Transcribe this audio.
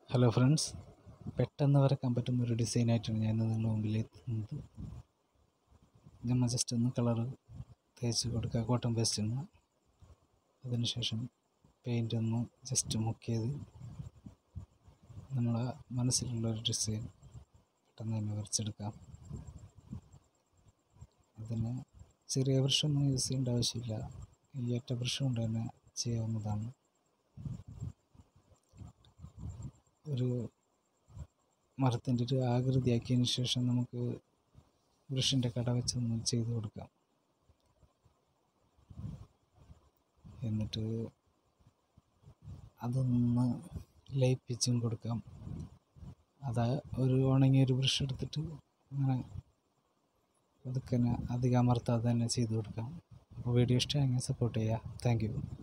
hello friends പെട്ടെന്ന് വരക്കാൻ പറ്റുന്ന ഒരു ഡിസൈനായിട്ടാണ് ഞാൻ ഇന്ന് നിങ്ങളുടെ മുമ്പിൽ എത്തുന്നത് നമ്മൾ ജസ്റ്റ് ഒന്ന് കളറ് തേച്ച് കൊടുക്കുക കോട്ടൺ പേസ്റ്റ് ഒന്ന് അതിനുശേഷം പെയിൻ്റ് ഒന്ന് ജസ്റ്റ് മുക്കിയത് നമ്മളെ മനസ്സിലുള്ള ഒരു ഡിസൈൻ പെട്ടെന്ന് തന്നെ വരച്ചെടുക്കാം അതിന് ചെറിയ ബ്രഷൊന്നും യൂസ് ചെയ്യേണ്ട ആവശ്യമില്ല ഈ ഒറ്റ ബ്രഷ് കൊണ്ട് തന്നെ ചെയ്യാവുന്നതാണ് ഒരു മരത്തിൻ്റെ ഒരു ആകൃതിയാക്കിയതിന് ശേഷം നമുക്ക് ബ്രഷിൻ്റെ കട വെച്ചൊന്ന് ചെയ്ത് കൊടുക്കാം എന്നിട്ട് അതൊന്ന് ലയിപ്പിച്ചും കൊടുക്കാം അത് ഒരു ഉണങ്ങിയ ഒരു ബ്രഷ് എടുത്തിട്ട് അങ്ങനെ പതുക്കെ തന്നെ അധികം അമർത്താതെ തന്നെ ചെയ്ത് കൊടുക്കാം അപ്പോൾ വീഡിയോ ഇഷ്ടമായെങ്കിൽ സപ്പോർട്ട് ചെയ്യുക താങ്ക് യു